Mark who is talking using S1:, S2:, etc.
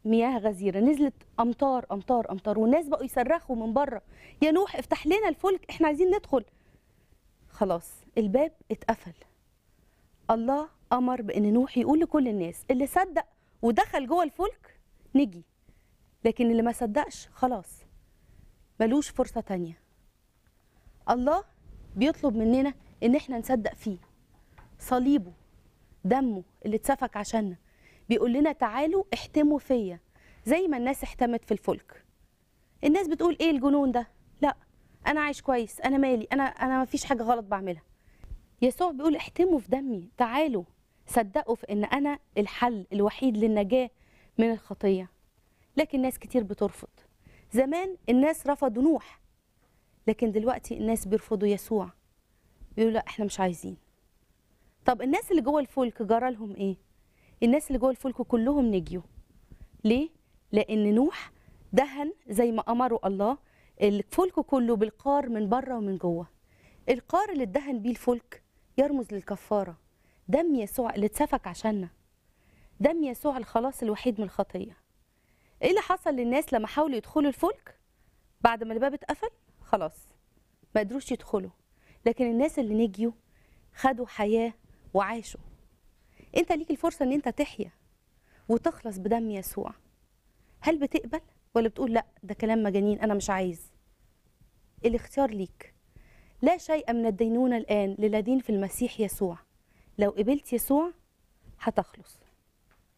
S1: مياه غزيره نزلت امطار امطار امطار والناس بقوا يصرخوا من بره يا نوح افتح لنا الفلك احنا عايزين ندخل خلاص الباب اتقفل الله امر بان نوح يقول لكل الناس اللي صدق ودخل جوه الفلك نجي لكن اللي ما صدقش خلاص ملوش فرصه تانية الله بيطلب مننا ان احنا نصدق فيه صليبه دمه اللي اتسفك عشاننا بيقول لنا تعالوا احتموا فيا زي ما الناس احتمت في الفلك الناس بتقول ايه الجنون ده لا انا عايش كويس انا مالي انا انا ما فيش حاجه غلط بعملها يسوع بيقول احتموا في دمي تعالوا صدقوا في ان انا الحل الوحيد للنجاه من الخطيه لكن ناس كتير بترفض زمان الناس رفضوا نوح لكن دلوقتي الناس بيرفضوا يسوع بيقولوا لا احنا مش عايزين طب الناس اللي جوه الفلك جرى لهم ايه الناس اللي جوه الفلك كلهم نجيوا ليه لان نوح دهن زي ما امره الله الفلك كله بالقار من بره ومن جوه القار اللي اتدهن بيه الفلك يرمز للكفاره دم يسوع اللي اتسفك عشاننا دم يسوع الخلاص الوحيد من الخطيه ايه اللي حصل للناس لما حاولوا يدخلوا الفلك بعد ما الباب اتقفل خلاص ما قدروش يدخلوا لكن الناس اللي نجيوا خدوا حياه وعاشوا انت ليك الفرصه ان انت تحيا وتخلص بدم يسوع هل بتقبل ولا بتقول لا ده كلام مجانين انا مش عايز الاختيار ليك لا شيء من الدينونة الآن للذين في المسيح يسوع لو قبلت يسوع هتخلص